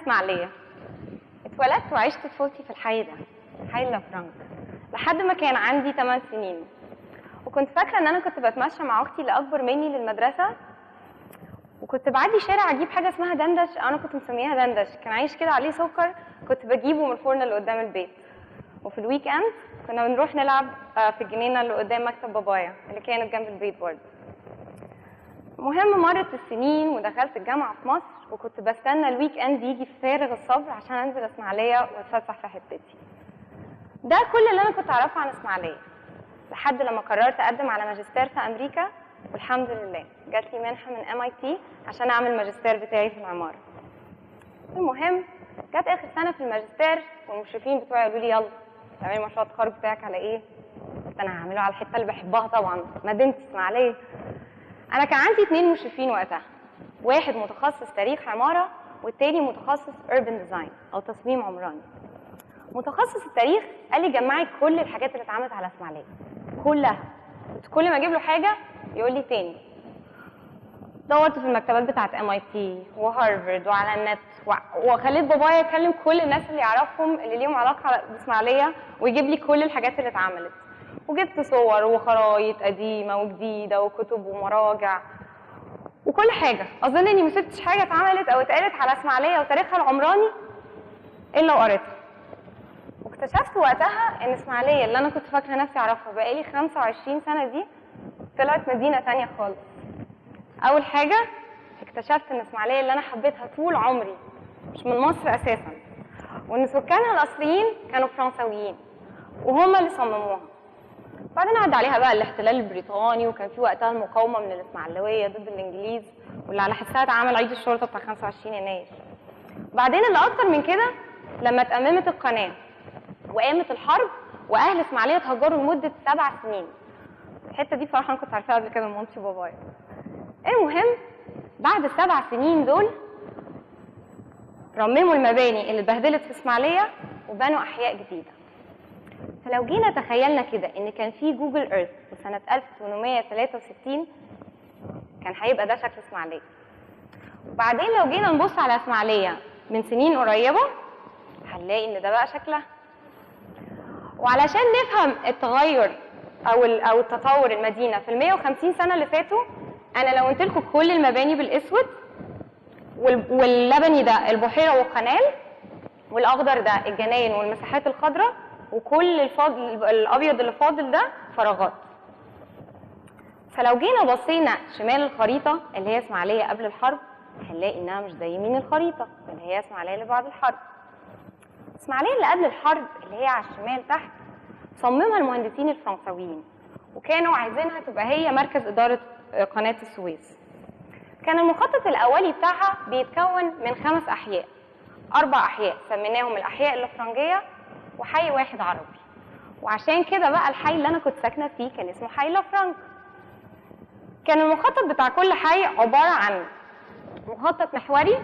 اسماعيليه اتولدت وعشت طفولتي في الحي ده حي لافرانك لحد ما كان عندي 8 سنين وكنت فاكره ان انا كنت بتمشى مع اختي اللي اكبر مني للمدرسه وكنت بعدي شارع اجيب حاجه اسمها دندش انا كنت مسميها دندش كان عايش كده عليه سكر كنت بجيبه من الفرن اللي قدام البيت وفي الويك اند كنا بنروح نلعب آه، في الجنينه اللي قدام مكتب بابايا اللي كانت جنب البيت برضه المهم مرت السنين ودخلت الجامعه في مصر وكنت بستنى الويك اند يجي في فارغ الصبر عشان انزل اسماعيليه واتفسح في حتتي ده كل اللي انا كنت اعرفه عن اسماعيليه لحد لما قررت اقدم على ماجستير في امريكا والحمد لله جات لي منحه من ام اي تي عشان اعمل الماجستير بتاعي في العماره المهم جت اخر سنه في الماجستير والمشرفين بتوعي قالوا لي يلا تعملي مشروع التخرج بتاعك على ايه قلت انا هعمله على الحته اللي بحبها طبعا مدينه اسماعيليه انا كان عندي اتنين مشرفين وقتها واحد متخصص تاريخ عماره والتاني متخصص urban design او تصميم عمراني متخصص التاريخ قال لي جمعي كل الحاجات اللي اتعملت على اسماعيليه كلها كنت كل ما اجيب له حاجه يقول لي تاني دورت في المكتبات بتاعت ام اي تي وهارفرد وعلى النت و- وخليت بابايا يكلم كل الناس اللي يعرفهم اللي ليهم علاقه باسماعيليه ويجيب لي كل الحاجات اللي اتعملت وجبت صور وخرايط قديمه وجديده وكتب ومراجع وكل حاجه اظن اني ما سبتش حاجه اتعملت او اتقالت على اسماعيليه وتاريخها العمراني الا وقريتها واكتشفت وقتها ان اسماعيليه اللي انا كنت فاكره نفسي اعرفها بقالي 25 سنه دي طلعت مدينه تانية خالص اول حاجه اكتشفت ان اسماعيليه اللي انا حبيتها طول عمري مش من مصر اساسا وان سكانها الاصليين كانوا فرنساويين وهم اللي صمموها بعدين عدى عليها بقى الاحتلال البريطاني وكان في وقتها المقاومه من الاسماعيلويه ضد الانجليز واللي على حسها اتعمل عيد الشرطه بتاع 25 يناير بعدين اللي اكتر من كده لما اتأممت القناه وقامت الحرب واهل اسماعيليه اتهجروا لمده سبع سنين الحته دي بصراحه انا كنت عارفاها قبل كده من مامتي وبابايا المهم بعد السبع سنين دول رمموا المباني اللي اتبهدلت في اسماعيليه وبنوا احياء جديده فلو جينا تخيلنا كده ان كان في جوجل ايرث في سنه 1863 كان هيبقى ده شكل اسماعيليه وبعدين لو جينا نبص على اسماعيليه من سنين قريبه هنلاقي ان ده بقى شكلها وعلشان نفهم التغير او ال- او التطور المدينه في ال 150 سنه اللي فاتوا انا لو قلت لكم كل المباني بالاسود وال- واللبني ده البحيره والقنال والاخضر ده الجناين والمساحات الخضراء وكل الفاضل الابيض اللي فاضل ده فراغات فلو جينا بصينا شمال الخريطه اللي هي اسماعيليه قبل الحرب هنلاقي انها مش زي يمين الخريطه اللي هي اسماعيليه اللي بعد الحرب اسماعيليه اللي قبل الحرب اللي هي على الشمال تحت صممها المهندسين الفرنساويين وكانوا عايزينها تبقى هي مركز اداره قناه السويس كان المخطط الاولي بتاعها بيتكون من خمس احياء اربع احياء سميناهم الاحياء الافرنجيه وحي واحد عربي وعشان كده بقى الحي اللي انا كنت ساكنه فيه كان اسمه حي لافرانك كان المخطط بتاع كل حي عباره عن مخطط محوري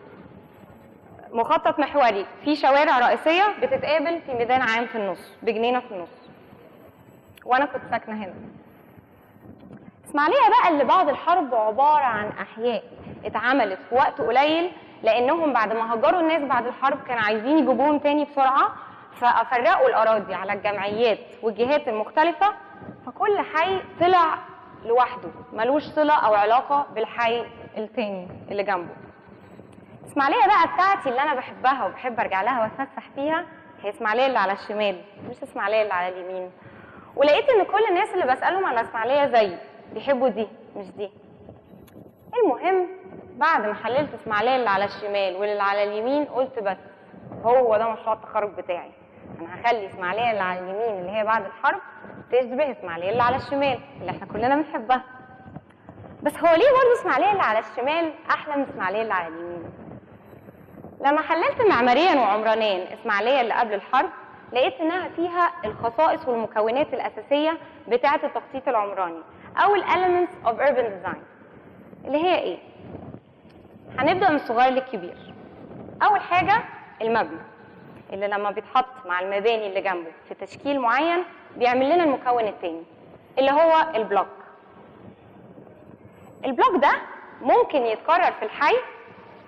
مخطط محوري فيه شوارع رئيسيه بتتقابل في ميدان عام في النص بجنينه في النص وانا كنت ساكنه هنا اسماعيليه بقى اللي بعد الحرب عباره عن احياء اتعملت في وقت قليل لانهم بعد ما هجروا الناس بعد الحرب كانوا عايزين يجيبوهم تاني بسرعه ففرقوا الاراضي على الجمعيات والجهات المختلفه فكل حي طلع لوحده ملوش صله او علاقه بالحي التاني اللي جنبه اسماعيليه بقى بتاعتي اللي انا بحبها وبحب ارجع لها واتفسح فيها هي اسماعيليه اللي على الشمال مش اسماعيليه اللي على اليمين ولقيت ان كل الناس اللي بسالهم على اسماعيليه زيي بيحبوا دي مش دي المهم بعد ما حللت اسماعيليه اللي على الشمال واللي على اليمين قلت بس هو ده مشروع التخرج بتاعي انا هخلي اسماعيليه اللي على اليمين اللي هي بعد الحرب تشبه اسماعيليه اللي على الشمال اللي احنا كلنا بنحبها بس هو ليه برضه اسماعيليه اللي على الشمال احلى من اسماعيليه اللي على اليمين لما حللت معماريا وعمرانيا اسماعيليه اللي قبل الحرب لقيت انها فيها الخصائص والمكونات الاساسيه بتاعه التخطيط العمراني او ال elements of urban design اللي هي ايه هنبدا من الصغير للكبير اول حاجه المبنى اللي لما بيتحط مع المباني اللي جنبه في تشكيل معين بيعمل لنا المكون التاني اللي هو البلوك البلوك ده ممكن يتكرر في الحي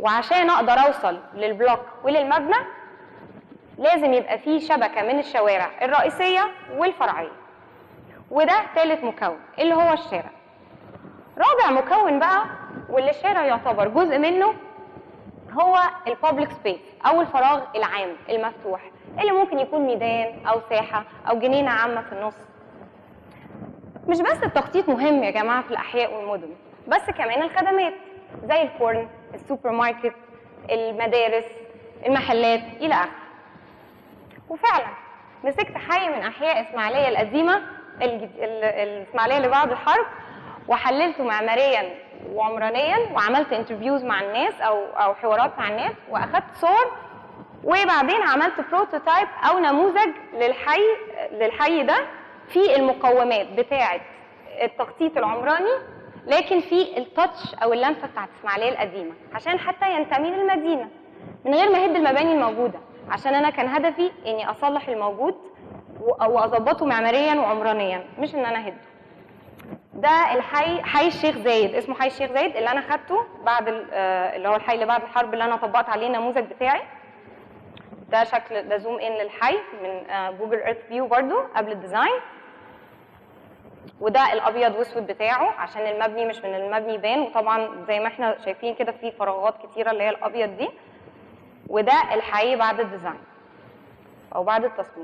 وعشان اقدر اوصل للبلوك وللمبنى لازم يبقى فيه شبكه من الشوارع الرئيسيه والفرعيه وده ثالث مكون اللي هو الشارع رابع مكون بقى واللي الشارع يعتبر جزء منه هو البابليك سبيس او الفراغ العام المفتوح اللي ممكن يكون ميدان او ساحه او جنينه عامه في النص مش بس التخطيط مهم يا جماعه في الاحياء والمدن بس كمان الخدمات زي الفرن السوبر ماركت المدارس المحلات الى اخره وفعلا مسكت حي من احياء اسماعيليه القديمه الجد- ال- الاسماعيليه اللي بعد الحرب وحللته معماريا وعمرانيا وعملت انترفيوز مع الناس او او حوارات مع الناس واخدت صور وبعدين عملت بروتوتايب او نموذج للحي للحي ده في المقومات بتاعه التخطيط العمراني لكن في التاتش او اللمسه بتاعت اسماعيليه القديمه عشان حتى ينتمي للمدينه من غير ما اهد المباني الموجوده عشان انا كان هدفي اني اصلح الموجود و- واظبطه معماريا وعمرانيا مش ان انا اهده ده الحي حي الشيخ زايد اسمه حي الشيخ زايد اللي انا خدته بعد ال- آه، اللي هو الحي اللي بعد الحرب اللي انا طبقت عليه النموذج بتاعي ده شكل ده زوم ان للحي من آه، جوجل ايرث فيو برضو قبل الديزاين وده الابيض واسود بتاعه عشان المبني مش من المبني بان وطبعا زي ما احنا شايفين كده في فراغات كتيره اللي هي الابيض دي وده الحي بعد الديزاين او بعد التصميم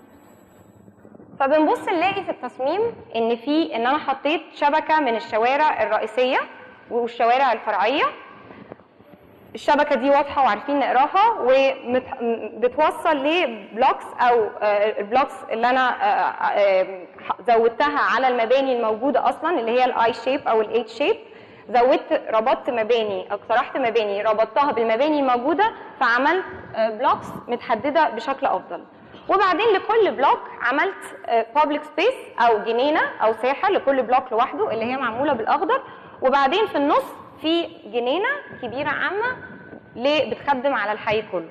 فبنبص نلاقي في التصميم ان في ان انا حطيت شبكه من الشوارع الرئيسيه والشوارع الفرعيه الشبكه دي واضحه وعارفين نقراها وبتوصل لبلوكس او آه، البلوكس اللي انا آه، آه، زودتها على المباني الموجوده اصلا اللي هي الاي شيب او الايت شيب زودت ربطت مباني اقترحت مباني ربطتها بالمباني الموجوده فعملت بلوكس متحدده بشكل افضل وبعدين لكل بلوك عملت بابليك سبيس او جنينه او ساحه لكل بلوك لوحده اللي هي معموله بالاخضر وبعدين في النص في جنينه كبيره عامه ليه بتخدم على الحي كله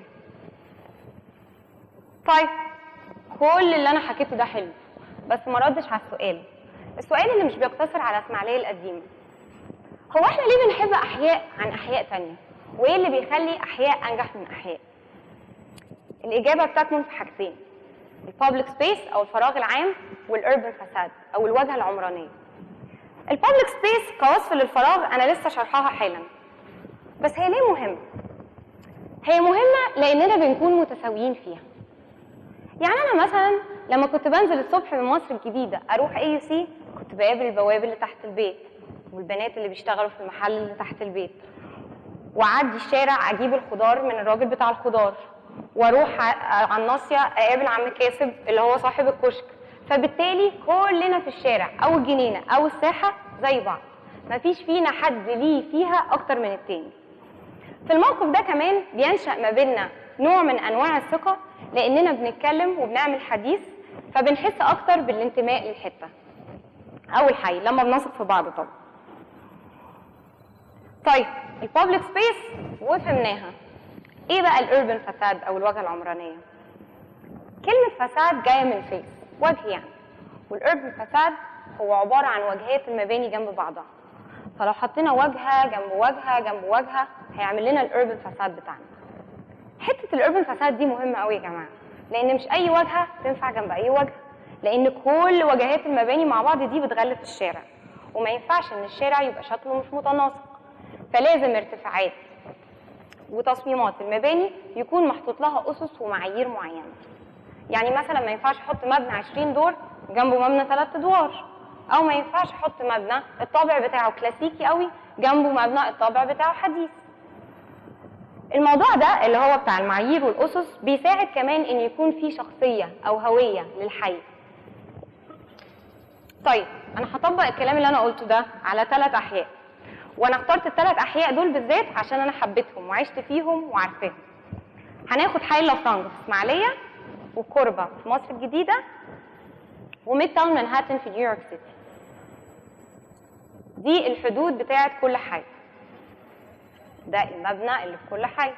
طيب كل اللي انا حكيته ده حلو بس ما ردش على السؤال السؤال اللي مش بيقتصر على اسماعيليه القديمه هو احنا ليه بنحب احياء عن احياء تانية وايه اللي بيخلي احياء انجح من احياء الاجابه بتكمن في حاجتين البابليك سبيس او الفراغ العام والاربن فساد او الواجهه العمرانيه البابليك سبيس كوصف للفراغ انا لسه شرحها حالا بس هي ليه مهمه هي مهمه لاننا بنكون متساويين فيها يعني انا مثلا لما كنت بنزل الصبح من مصر الجديده اروح اي سي كنت بقابل البواب اللي تحت البيت والبنات اللي بيشتغلوا في المحل اللي تحت البيت واعدي الشارع اجيب الخضار من الراجل بتاع الخضار واروح ع- على الناصيه اقابل عم كاسب اللي هو صاحب الكشك فبالتالي كلنا في الشارع او الجنينه او الساحه زي بعض مفيش فينا حد ليه فيها اكتر من التاني في الموقف ده كمان بينشأ ما بيننا نوع من انواع الثقه لاننا بنتكلم وبنعمل حديث فبنحس اكتر بالانتماء للحته او الحي لما بنثق في بعض طبعا طيب البابليك سبيس وفهمناها ايه بقى الاربن فساد او الواجهه العمرانيه كلمه فساد جايه من فيس وجه يعني والاربن فساد هو عباره عن واجهات المباني جنب بعضها فلو حطينا واجهه جنب واجهه جنب واجهه هيعمل لنا الاربن فساد بتاعنا حته الاربن فساد دي مهمه قوي يا جماعه لان مش اي واجهه تنفع جنب اي واجهه لان كل واجهات المباني مع بعض دي بتغلف الشارع وما ينفعش ان الشارع يبقى شكله مش متناسق فلازم ارتفاعات وتصميمات المباني يكون محطوط لها اسس ومعايير معينه يعني مثلا ما ينفعش احط مبنى 20 دور جنبه مبنى 3 ادوار او ما ينفعش احط مبنى الطابع بتاعه كلاسيكي قوي جنبه مبنى الطابع بتاعه حديث الموضوع ده اللي هو بتاع المعايير والاسس بيساعد كمان ان يكون في شخصيه او هويه للحي طيب انا هطبق الكلام اللي انا قلته ده على ثلاث احياء وانا اخترت الثلاث احياء دول بالذات عشان انا حبيتهم وعشت فيهم وعارفاهم هناخد حي لافرانج في اسماعيليه وكوربا في مصر الجديده وميد تاون مانهاتن في نيويورك سيتي دي الحدود بتاعت كل حي ده المبنى اللي في كل حي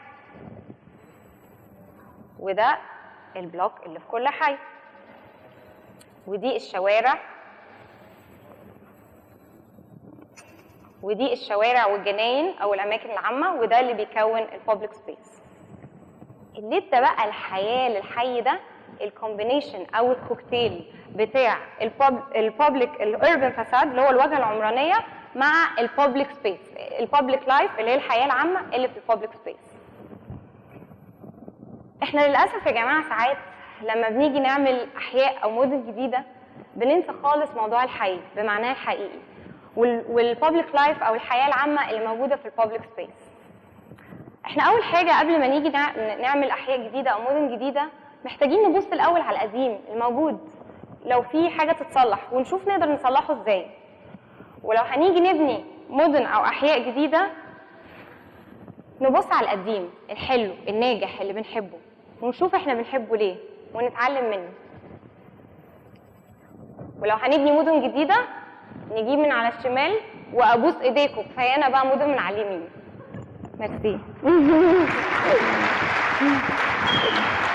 وده البلوك اللي في كل حي ودي الشوارع ودي الشوارع والجناين او الاماكن العامه وده اللي بيكون البابليك سبيس اللي ادى بقى الحياه للحي ده الكومبينيشن او الكوكتيل بتاع البابليك الاربن فاساد اللي هو الواجهه العمرانيه مع البابليك سبيس البابليك لايف اللي هي الحياه العامه اللي في البابليك سبيس احنا للاسف يا جماعه ساعات لما بنيجي نعمل احياء او مدن جديده بننسى خالص موضوع الحي بمعناه الحقيقي والبابليك لايف او الحياه العامه اللي موجوده في البابليك سبيس احنا اول حاجه قبل ما نيجي نع- نعمل احياء جديده او مدن جديده محتاجين نبص الاول على القديم الموجود لو في حاجه تتصلح ونشوف نقدر نصلحه ازاي ولو هنيجي نبني مدن او احياء جديده نبص على القديم الحلو الناجح اللي بنحبه ونشوف احنا بنحبه ليه ونتعلم منه ولو هنبني مدن جديده نجيب من على الشمال وابوس ايديكم كفايانا بقى مدن من على اليمين ميرسي